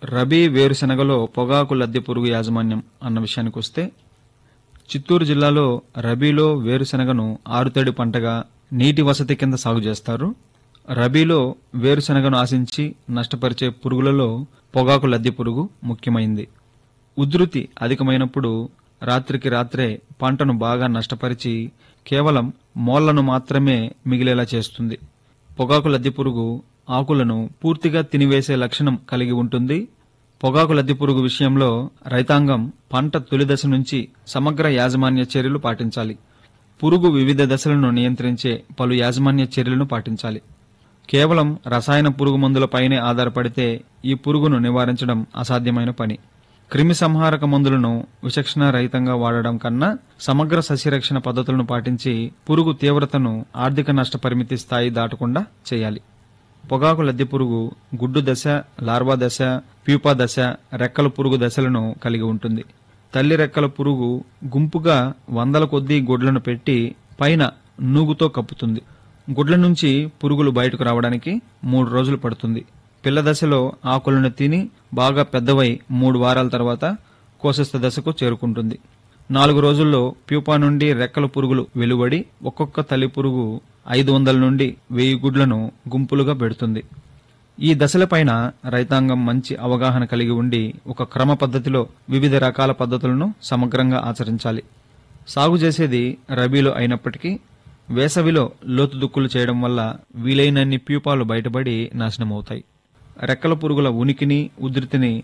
రబీ వేరుశెనగలో పొగాకు లద్దె పురుగు యాజమాన్యం అన్న విషయానికి వస్తే చిత్తూరు జిల్లాలో రబీలో వేరుశెనగను ఆరుతడి పంటగా నీటి వసతి కింద సాగు చేస్తారు రబీలో వేరుశెనగను ఆశించి నష్టపరిచే పురుగులలో పొగాకు లద్దె పురుగు ముఖ్యమైంది ఉధృతి అధికమైనప్పుడు రాత్రికి రాత్రే పంటను బాగా నష్టపరిచి కేవలం మోళ్లను మాత్రమే మిగిలేలా చేస్తుంది పొగాకు లద్దె పురుగు ఆకులను పూర్తిగా తినివేసే లక్షణం కలిగి ఉంటుంది పొగాకు లద్దె పురుగు విషయంలో రైతాంగం పంట తొలి దశ నుంచి సమగ్ర యాజమాన్య చర్యలు పాటించాలి పురుగు వివిధ దశలను నియంత్రించే పలు యాజమాన్య చర్యలను పాటించాలి కేవలం రసాయన పురుగు మందులపైనే ఆధారపడితే ఈ పురుగును నివారించడం అసాధ్యమైన పని క్రిమి సంహారక మందులను విచక్షణ రహితంగా వాడడం కన్నా సమగ్ర సస్యరక్షణ పద్ధతులను పాటించి పురుగు తీవ్రతను ఆర్థిక నష్ట పరిమితి స్థాయి దాటకుండా చేయాలి పొగాకు లద్దె పురుగు గుడ్డు దశ లార్వా దశ ప్యూపా దశ రెక్కల పురుగు దశలను కలిగి ఉంటుంది తల్లి రెక్కల పురుగు గుంపుగా వందల కొద్దీ గుడ్లను పెట్టి పైన నూగుతో కప్పుతుంది గుడ్ల నుంచి పురుగులు బయటకు రావడానికి మూడు రోజులు పడుతుంది పిల్ల దశలో ఆకులను తిని బాగా పెద్దవై మూడు వారాల తర్వాత కోశస్థ దశకు చేరుకుంటుంది నాలుగు రోజుల్లో ప్యూపా నుండి రెక్కల పురుగులు వెలువడి ఒక్కొక్క తల్లి పురుగు ఐదు వందల నుండి వెయ్యి గుడ్లను గుంపులుగా పెడుతుంది ఈ దశలపైన రైతాంగం మంచి అవగాహన కలిగి ఉండి ఒక క్రమ పద్ధతిలో వివిధ రకాల పద్ధతులను సమగ్రంగా ఆచరించాలి సాగు చేసేది రబీలో అయినప్పటికీ వేసవిలో లోతు దుక్కులు చేయడం వల్ల వీలైనన్ని ప్యూపాలు బయటపడి నాశనమవుతాయి రెక్కల పురుగుల ఉనికిని ఉధృతిని